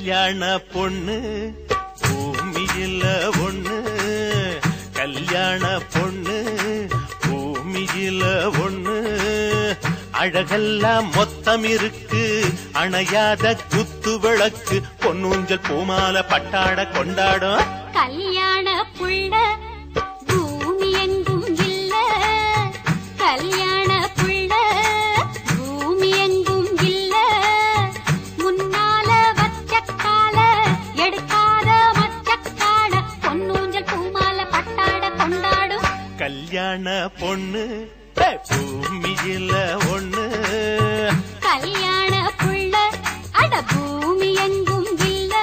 கல்யாண பொண்ணு பூமியில ஒண்ணு கல்யாண பொண்ணு பூமியில ஒண்ணு அழகெல்லாம் மொத்தம் இருக்கு அணையாத குத்து விளக்கு பொன்னூஞ்சல் பூமால பட்டாட கொண்டாடும் கல்யாண புள்ள பூமி எங்கும் இல்ல கல்யாண புள்ள பூமி எங்கும் இல்ல முன்னால வச்சக்கால எடுக்காத மச்சக்கால பொன்னூஞ்சல் பூமால பட்டாட கொண்டாடும் கல்யாண பொண்ணு ஹே, பூமியில ஒண்ணு கல்யாண புள்ள அட பூமி எங்கும் இல்ல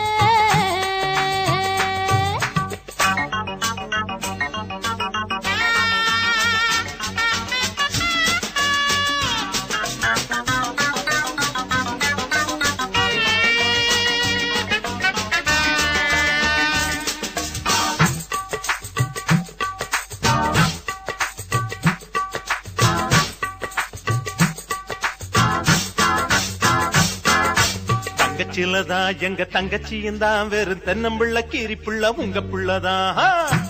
தங்கச்சிலதான் எங்க தங்கச்சியும் தான் வெறும் தென்னம்பிள்ள கீரிப்புள்ள உங்க புள்ளதான் ஆ.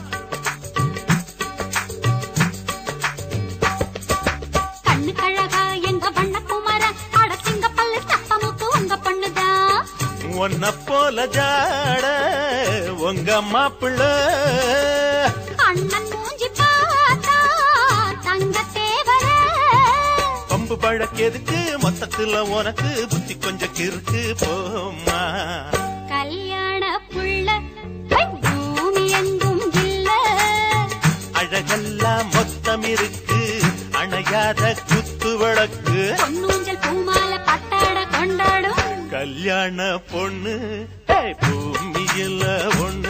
கண்ணு கழகா எங்க வண்ண குமர அட சிங்க பல்லு சப்பமுத்து உங்க பொண்ணுதான் உன்ன போல ஜாட உங்க மாப்பிள்ள அண்ணன் மூஞ்சி பார்த்தா தங்க தேவர பம்பு பழக்கெதுக்கு மொத்தத்துல உனக்கு புத்தி கொஞ்சம் கிறுக்கு போமா கல்யாண புள்ள ஐ, பூமி எங்கும் இல்ல அழகெல்லாம் மொத்தம் இருக்கு அணையாத குத்து விளக்கு பொன்னூஞ்சல் பூமால பட்டாட கொண்டாடும் கல்யாண பொண்ணு ஹே, பூமியில ஒண்ணு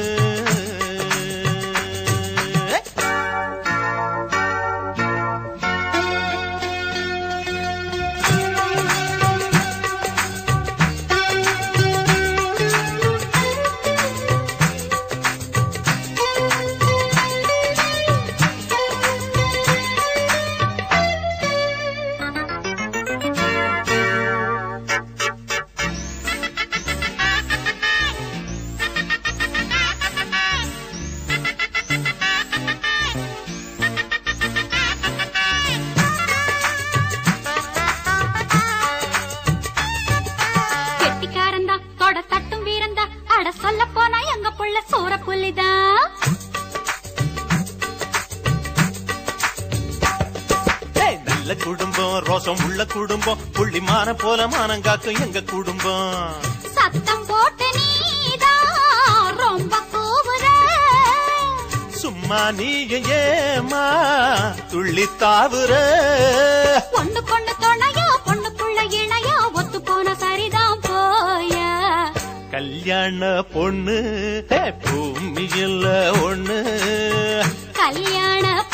கெட்டிக்காரந்தா தொட தட்டும் வீரந்தா அட சொல்ல போனா எங்க புள்ள சூற புள்ளிதான் ஹே, நல்ல குடும்பம் ரோசம் உள்ள குடும்பம் புள்ளிமான போல மானங்காக்கும் எங்க குடும்பம் சத்தம் போட்டு நீதான் ரொம்ப கூவுற சும்மா நீயும் ஏமா துள்ளி தாவுற பொண்ணு பொண்ணு துணையோ பொண்ணுக்குள்ள இணையோ ஒத்து போன சரிதான் போயா கல்யாண பொண்ணு ஹே, பூமியில ஒண்ணு கல்யாண